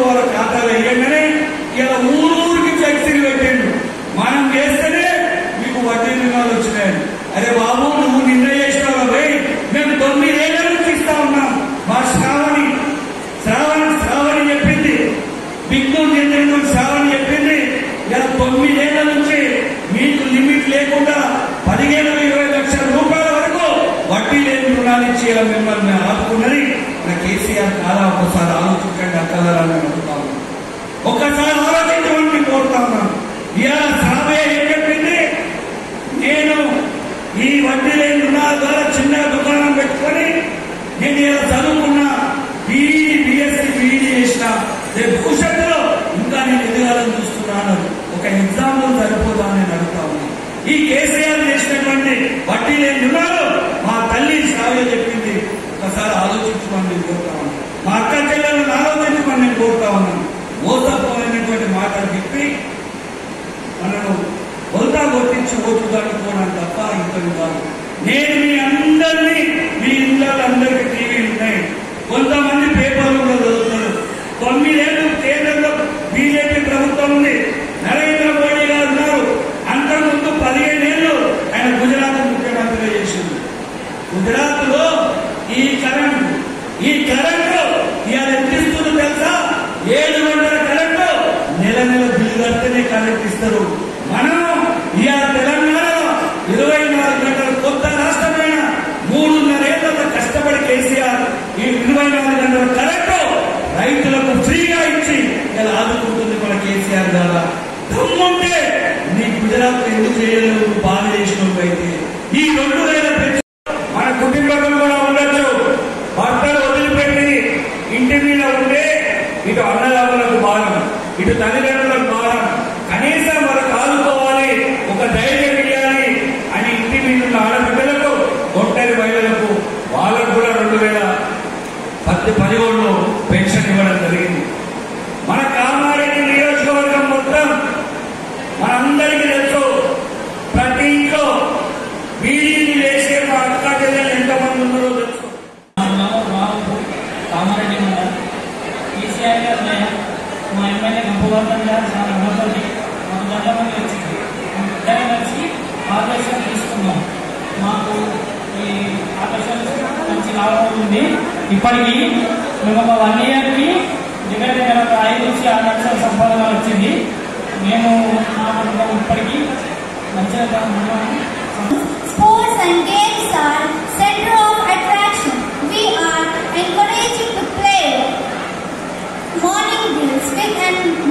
వాళ్ళ ఖాతాలో వేయగానే ఇలా ఊరూరికి ఫ్లెక్సీలు పెట్టిండు మనం చేస్తేనే మీకు వడ్డీ రుణాలు వచ్చినాయి అరే బాబు నువ్వు నిన్న చేసినావు పోయి మేము తొమ్మిదేళ్ల నుంచి ఇస్తా ఉన్నాం మా శ్రావణి శ్రావణి శ్రావణి చెప్పింది బిగ్గు చెందిన శ్రావణి చెప్పింది ఇలా తొమ్మిదేళ్ల నుంచి మీకు లిమిట్ లేకుండా పదిహేను ఇరవై లక్షల రూపాయల వరకు వడ్డీ లేని రుణాలు ఇచ్చి ఇలా మిమ్మల్ని ఆదుకున్నది మన కేసీఆర్ చాలా ఒకసారి ఆలోచించండి అక్కలని అడుగుతాము ఒక్కసారి ఆలోచించమని కోరుతా ఉన్నాను ఇవాళ సాబే ఏం చెప్పింది నేను ఈ వడ్డీ లేని రుణాల ద్వారా చిన్న దుకాణం పెట్టుకొని నేను ఇలా చదువుకున్నా బీఈ బిఎస్సి బీఈడి చేసిన రేపు భవిష్యత్తులో ఇంకా నేను ఎదగాలని చూస్తున్నాను ఒక ఎగ్జాంపుల్ సరిపోదా అని నేను అడుగుతా ఉన్నాను ఈ కేసీఆర్ చేసినటువంటి వడ్డీ లేని రుణాలు మా తల్లి శ్రావ్య చెప్పింది ఒకసారి ఆలోచించమని నేను కోరుతా ఉన్నాను మా అక్క చెల్లెలను ఆలోచించమని నేను కోరుతా ఉన్నాను మోసపోయినటువంటి మాటలు చెప్పి మనను వృధా కొట్టించి ఓట్లు కట్టుకోవడం తప్ప ఇంకొకటి కాదు నేను మీ అందరినీ మీ ఇళ్ళలో అందరికీ టీవీలు ఉన్నాయి కొంతమంది పేపర్లు కూడా చదువుతున్నారు తొమ్మిదేళ్ళు కేంద్రంలో బీజేపీ ప్రభుత్వం ఉంది నరేంద్ర మోడీ గారు ఉన్నారు అంతకుముందు పదిహేనేళ్ళు ఆయన గుజరాత్ ముఖ్యమంత్రిగా చేసింది గుజరాత్ లో ఈ కరెంట్ ఈ కరెంటు ఇవాళ ఎంత ఇస్తుందో తెలుసా ఏడు గంటల కరెంటు నెల నెల బిల్లు కడితేనే కరెంట్ ఇస్తారు మనం ఇవాళ తెలంగాణలో ఇరవై నాలుగు గంటల కొత్త రాష్ట్రమైన మూడున్నరేళ్ల కష్టపడి కేసీఆర్ ఈ ఇరవై నాలుగు గంటల కరెంటు రైతులకు ఫ్రీగా ఇచ్చి ఇలా ఆదుకుంటుంది మన కేసీఆర్ ద్వారా దమ్ముంటే నీ గుజరాత్ ఎందుకు చేయలేదు బాగా చేసినట్టు అయితే ఈ రెండు వేల పెన్షన్ మన కుటుంబంలో కూడా ఉండొచ్చు భర్తలు వదిలిపెట్టి ఇంటి మీద ఉంటే ఇటు అన్నదమ్ములకు భారం ఇటు తల్లిదండ్రులకు భారం కనీసం వాళ్ళకి ఆదుకోవాలి ఒక ధైర్యం ఇవ్వాలి అని ఇంటి మీద ఉన్న ఆడబిడ్డలకు ఒంటరి మహిళలకు వాళ్ళకు కూడా రెండు వేల పది పదిహేడులో పెన్షన్ ఇవ్వడం జరిగింది మన కామారెడ్డి నియోజకవర్గం మొత్తం మనందరికీ తెలుసు ప్రతి ఇంట్లో బీడీని వేసే మా అక్క చెల్లెలు ఎంతమంది ఉన్నారో తెలుసు కామారెడ్డి మండలం కేసీఆర్ గారు నేను మా ఎమ్మెల్యే గంపవర్ధన్ గారు చాలా ఉన్నతోటి మాకు గంటమంది వచ్చింది ఇద్దరం కలిసి ఆపరేషన్ తీసుకున్నాం మాకు ఈ ఆపరేషన్ మంచి లాభం ఉంది ఇప్పటికీ మేము ఒక వన్ ఇయర్కి దగ్గర దగ్గర ఒక ఐదు నుంచి ఆరు లక్షల సంపాదన వచ్చింది మేము మా కుటుంబం ఇప్పటికీ మంచిగా ఉన్నాము. Sports and games are center of attraction. We are encouraged to play morning drills with and